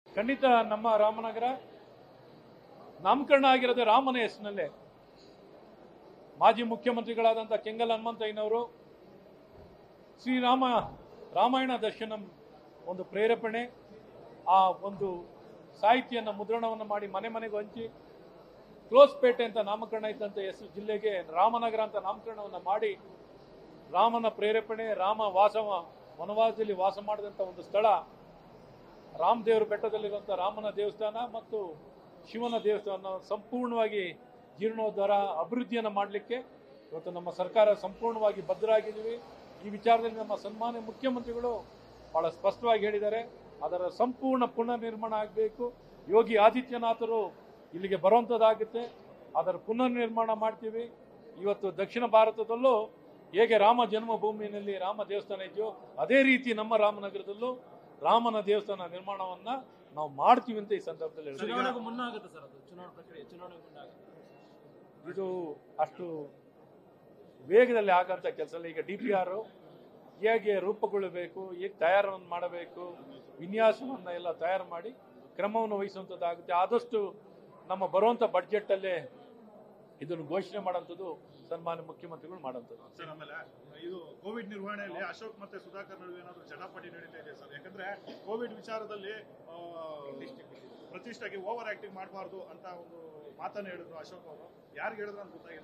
ಖಂಡಿತ ನಮ್ಮ ರಾಮನಗರ ನಾಮಕರಣ ಆಗಿರೋದು ರಾಮನ ಹೆಸರಿನಲ್ಲೇ ಮಾಜಿ ಮುಖ್ಯಮಂತ್ರಿಗಳಾದಂಥ ಕೆಂಗಲ್ ಹನುಮಂತಯ್ಯನವರು ಶ್ರೀರಾಮ ರಾಮಾಯಣ ದರ್ಶನಂ ಒಂದು ಪ್ರೇರೇಪಣೆ ಆ ಒಂದು ಸಾಹಿತ್ಯನ ಮುದ್ರಣವನ್ನು ಮಾಡಿ ಮನೆ ಮನೆಗೂ ಹಂಚಿ ಕ್ಲೋಸ್ಪೇಟೆ ಅಂತ ನಾಮಕರಣ ಇದ್ದಂಥ ಹೆಸರು ಜಿಲ್ಲೆಗೆ ರಾಮನಗರ ಅಂತ ನಾಮಕರಣವನ್ನು ಮಾಡಿ ರಾಮನ ಪ್ರೇರೇಪಣೆ ರಾಮ ವಾಸ ವನವಾಸದಲ್ಲಿ ವಾಸ ಮಾಡಿದಂಥ ಒಂದು ಸ್ಥಳ ರಾಮದೇವರ ಬೆಟ್ಟದಲ್ಲಿರುವಂಥ ರಾಮನ ದೇವಸ್ಥಾನ ಮತ್ತು ಶಿವನ ದೇವಸ್ಥಾನ ಸಂಪೂರ್ಣವಾಗಿ ಜೀರ್ಣೋದ್ಧಾರ ಅಭಿವೃದ್ಧಿಯನ್ನು ಮಾಡಲಿಕ್ಕೆ ಇವತ್ತು ನಮ್ಮ ಸರ್ಕಾರ ಸಂಪೂರ್ಣವಾಗಿ ಬದ್ಧರಾಗಿದ್ದೀವಿ ಈ ವಿಚಾರದಲ್ಲಿ ನಮ್ಮ ಸನ್ಮಾನ್ಯ ಮುಖ್ಯಮಂತ್ರಿಗಳು ಬಹಳ ಸ್ಪಷ್ಟವಾಗಿ ಹೇಳಿದ್ದಾರೆ ಅದರ ಸಂಪೂರ್ಣ ಪುನರ್ ನಿರ್ಮಾಣ ಆಗಬೇಕು ಯೋಗಿ ಆದಿತ್ಯನಾಥರು ಇಲ್ಲಿಗೆ ಬರುವಂಥದ್ದಾಗುತ್ತೆ ಅದರ ಪುನರ್ ನಿರ್ಮಾಣ ಮಾಡ್ತೀವಿ ಇವತ್ತು ದಕ್ಷಿಣ ಭಾರತದಲ್ಲೂ ಹೇಗೆ ರಾಮ ಜನ್ಮಭೂಮಿಯಲ್ಲಿ ರಾಮ ದೇವಸ್ಥಾನ ಇದೆಯೋ ಅದೇ ರೀತಿ ನಮ್ಮ ರಾಮನಗರದಲ್ಲೂ ರಾಮನ ದೇವಸ್ಥಾನ ನಿರ್ಮಾಣವನ್ನ ನಾವು ಮಾಡ್ತೀವಿ ಅಂತ ಈ ಸಂದರ್ಭದಲ್ಲಿ ಹೇಳ್ತೀನಿ. ಚುನಾವಣೆಗೂ ಮುನ್ನ ಆಗುತ್ತೆ ಸರ್ ಅದು ಚುನಾವಣಾ ಪ್ರಕ್ರಿಯೆ ಚುನಾವಣೆಗೂ ಮುನ್ನ ಆಗುತ್ತೆ ಇದು ಅಷ್ಟು ವೇಗದಲ್ಲಿ ಆಗಂತ ಕೆಲಸ ಇಲ್ಲ ಈಗ ಡಿ ಪಿ ಆರ್ ಹೇಗೆ ರೂಪುಗೊಳ್ಳಬೇಕು ಹೇಗೆ ತಯಾರವನ್ನು ಮಾಡಬೇಕು ವಿನ್ಯಾಸವನ್ನು ಎಲ್ಲ ತಯಾರು ಮಾಡಿ ಕ್ರಮವನ್ನು ವಹಿಸುವಂಥದ್ದಾಗುತ್ತೆ ಆದಷ್ಟು ನಮ್ಮ ಬರುವಂಥ ಬಡ್ಜೆಟ್ಟಲ್ಲೇ ಇದನ್ನು ಘೋಷಣೆ ಮಾಡೋಂಥದ್ದು ಸನ್ಮಾನ್ಯ ಮುಖ್ಯಮಂತ್ರಿಗಳು ಮಾಡೋಂಥದ್ದು ಸರ್ ಆಮೇಲೆ ಇದು ಕೋವಿಡ್ ನಿರ್ವಹಣೆಯಲ್ಲಿ ಅಶೋಕ್ ಮತ್ತೆ ಸುಧಾಕರ್ ನಡುವೆ ಏನಾದ್ರು ಜಟಾಪಟಿ ನಡೀತಾ ಇದೆ ಸರ್ ಯಾಕಂದ್ರೆ ಕೋವಿಡ್ ವಿಚಾರದಲ್ಲಿ ಆ, ಪ್ರತಿಷ್ಠೆಗೆ ಓವರ್ ಆಕ್ಟಿಂಗ್ ಮಾಡಬಾರ್ದು ಅಂತ ಒಂದು ಮಾತನ್ನ ಹೇಳಿದ್ರು ಅಶೋಕ್ ಅವರು ಯಾರಿಗೆ ಹೇಳಿದ್ರು ಅಂತ ಗೊತ್ತಾಗಿಲ್ಲ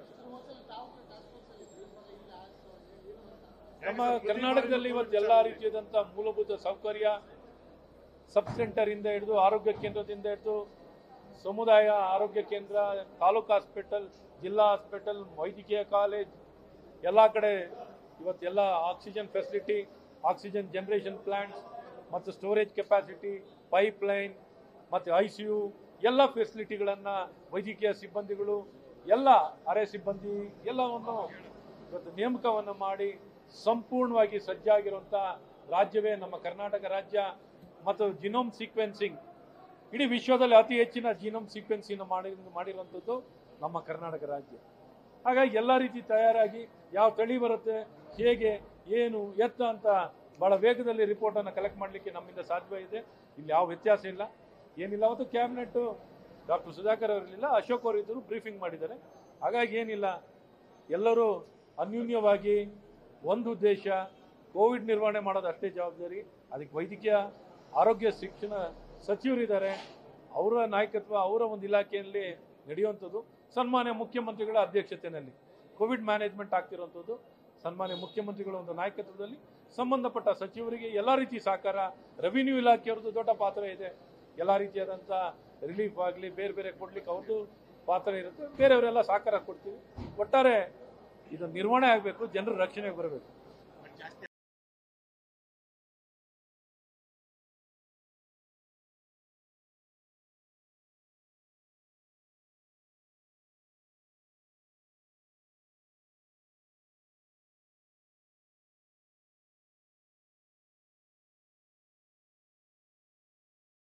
ಸರ್ ನಮ್ಮ ಕರ್ನಾಟಕದಲ್ಲಿ ಇವತ್ತು ಎಲ್ಲಾ ರೀತಿಯಾದಂಥ ಮೂಲಭೂತ ಸೌಕರ್ಯ ಸಬ್ ಸೆಂಟರ್ ಇಂದ ಹಿಡಿದು ಆರೋಗ್ಯ ಕೇಂದ್ರದಿಂದ ಹಿಡಿದು ಸಮುದಾಯ ಆರೋಗ್ಯ ಕೇಂದ್ರ ತಾಲೂಕು ಹಾಸ್ಪಿಟಲ್ ಜಿಲ್ಲಾ ಹಾಸ್ಪಿಟಲ್ ವೈದ್ಯಕೀಯ ಕಾಲೇಜ್ ಎಲ್ಲ ಕಡೆ ಇವತ್ತೆಲ್ಲ oxygen facility oxygen generation plants ಮತ್ತು ಸ್ಟೋರೇಜ್ ಕೆಪಾಸಿಟಿ ಪೈಪ್ ಲೈನ್ ಮತ್ತು ಐ ಸಿ ಯು ಎಲ್ಲ ಫೆಸಿಲಿಟಿಗಳನ್ನು ವೈದ್ಯಕೀಯ ಸಿಬ್ಬಂದಿಗಳು ಎಲ್ಲ ಅರೆ ಸಿಬ್ಬಂದಿ ಎಲ್ಲವನ್ನು ಇವತ್ತು ನೇಮಕವನ್ನು ಮಾಡಿ ಸಂಪೂರ್ಣವಾಗಿ ಸಜ್ಜಾಗಿರುವಂಥ ರಾಜ್ಯವೇ ನಮ್ಮ ಕರ್ನಾಟಕ ರಾಜ್ಯ ಮತ್ತು ಜಿನೋಮ್ ಸೀಕ್ವೆನ್ಸಿಂಗ್ ಇಡೀ ವಿಶ್ವದಲ್ಲಿ ಅತಿ ಹೆಚ್ಚಿನ ಜಿನೋಮ್ ಸೀಕ್ವೆನ್ಸಿಂಗ್ ಮಾಡಿ ಮಾಡಿರುವಂಥದ್ದು ನಮ್ಮ ಕರ್ನಾಟಕ ರಾಜ್ಯ ಹಾಗಾಗಿ ಎಲ್ಲ ರೀತಿ ತಯಾರಾಗಿ ಯಾವ ತಳಿ ಬರುತ್ತೆ ಹೇಗೆ ಏನು ಎತ್ತ ಅಂತ ಬಹಳ ವೇಗದಲ್ಲಿ ರಿಪೋರ್ಟನ್ನು ಕಲೆಕ್ಟ್ ಮಾಡಲಿಕ್ಕೆ ನಮ್ಮಿಂದ ಸಾಧ್ಯ ಇದೆ ಇಲ್ಲಿ ಯಾವ ವ್ಯತ್ಯಾಸ ಇಲ್ಲ ಏನಿಲ್ಲ ಅವತ್ತು ಕ್ಯಾಬಿನೆಟ್ ಡಾಕ್ಟರ್ ಸುಧಾಕರ್ ಅವರಿರಲಿಲ್ಲ ಅಶೋಕ್ ಅವರು ಇದ್ದರು ಬ್ರೀಫಿಂಗ್ ಮಾಡಿದ್ದಾರೆ ಹಾಗಾಗಿ ಏನಿಲ್ಲ ಎಲ್ಲರೂ ಅನ್ಯೂನ್ಯವಾಗಿ ಒಂದು ಉದ್ದೇಶ ಕೋವಿಡ್ ನಿರ್ವಹಣೆ ಮಾಡೋದು ಅಷ್ಟೇ ಜವಾಬ್ದಾರಿ ಅದಕ್ಕೆ ವೈದ್ಯಕೀಯ ಆರೋಗ್ಯ ಶಿಕ್ಷಣ ಸಚಿವರಿದ್ದಾರೆ ಅವರ ನಾಯಕತ್ವ ಅವರ ಒಂದು ಇಲಾಖೆಯಲ್ಲಿ ನಡೆಯುವಂಥದ್ದು ಸನ್ಮಾನ್ಯ ಮುಖ್ಯಮಂತ್ರಿಗಳ ಅಧ್ಯಕ್ಷತೆಯಲ್ಲಿ ಕೋವಿಡ್ ಮ್ಯಾನೇಜ್ಮೆಂಟ್ ಆಗ್ತಿರುವಂಥದ್ದು ಸನ್ಮಾನ್ಯ ಮುಖ್ಯಮಂತ್ರಿಗಳ ಒಂದು ನಾಯಕತ್ವದಲ್ಲಿ ಸಂಬಂಧಪಟ್ಟ ಸಚಿವರಿಗೆ ಎಲ್ಲ ರೀತಿ ಸಹಕಾರ ರೆವಿನ್ಯೂ ಇಲಾಖೆಯವ್ರದ್ದು ದೊಡ್ಡ ಪಾತ್ರ ಇದೆ ಎಲ್ಲ ರೀತಿಯಾದಂಥ ರಿಲೀಫ್ ಆಗಲಿ ಬೇರೆ ಬೇರೆ ಕೊಡ್ಲಿಕ್ಕೆ ಅವ್ರದ್ದು ಪಾತ್ರ ಇರುತ್ತೆ ಬೇರೆಯವರೆಲ್ಲ ಸಹಕಾರ ಕೊಡ್ತೀವಿ ಒಟ್ಟಾರೆ ಇದು ನಿರ್ವಹಣೆ ಆಗಬೇಕು ಜನರ ರಕ್ಷಣೆಗೆ ಬರಬೇಕು ಜಾಸ್ತಿ